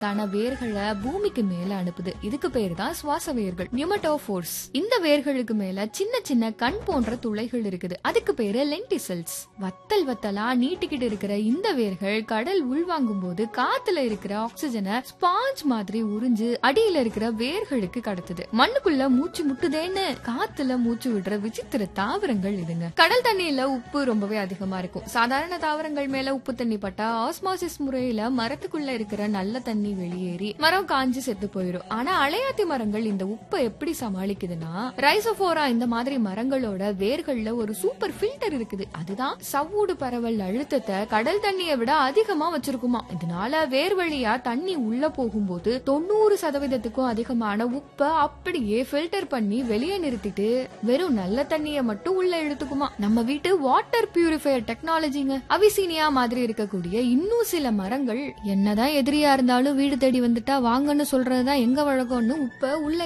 தான வேர்களை பூமிக்கு மேல அனுப்புது இதுக்கு பேரு தான் சுவாச வேர்கள் நியூமட்டோபோர்ஸ் இந்த வேர்களுக்கு மேல சின்ன சின்ன கண் போன்ற துளைகள் இருக்குது அதுக்கு பேரு லென்டிசல்ஸ் வத்தல் வத்தலா நீட்டிக்கிட்டு இருக்கிற இந்த வேர்கள் கடல் உள்வாங்கும் போது காத்துல இருக்கிற ஆக்சிஜனை ஸ்பாஞ்ச் மாதிரி உறிஞ்சு அடியில இருக்கிற வேர்களுக்கு கடத்துது மண்ணுக்குள்ள மூச்சு முட்டுதேன்னு காத்துல மூச்சு விடுற விசித்திர தாவரங்கள் இதுங்க கடல் தண்ணியில உப்பு ரொம்பவே அதிகமா இருக்கும் சாதாரண தாவரங்கள் மேல உப்பு தண்ணி பட்டா ஆஸ்மாசிஸ் முறையில மரத்துக்குள்ள இருக்கிற நல்ல தண்ணி வெளியேறி மரம் காஞ்சு செத்து போயிடும் ஆனா அலையாத்தி மரங்கள் இந்த உப்பை எப்படி சமாளிக்குதுன்னா ரைசோபோரா இந்த மாதிரி மரங்களோட வேர்கள்ல ஒரு சூப்பர் ஃபில்டர் இருக்குது அதுதான் சவ்வூடு பரவல் அழுத்தத்தை கடல் தண்ணியை விட அதிகமா வச்சிருக்குமா இதனால வேர் வழியா தண்ணி உள்ள போகும்போது தொண்ணூறு சதவீதத்துக்கும் அதிகமான உப்பை அப்படியே ஃபில்டர் பண்ணி வெளியே நிறுத்திட்டு வெறும் நல்ல தண்ணியை மட்டும் உள்ள எடுத்துக்குமா நம்ம வீட்டு வாட்டர் பியூரிஃபையர் டெக்னாலஜிங்க அவிசீனியா மாதிரி இருக்கக்கூடிய இன்னும் சில மரங்கள் என்னதான் எதிரியா இருந்தாலும் வீடு தேடி வந்துட்டா வாங்கன்னு சொல்றதுதான் எங்க வழக்கம்னு உப்ப உள்ள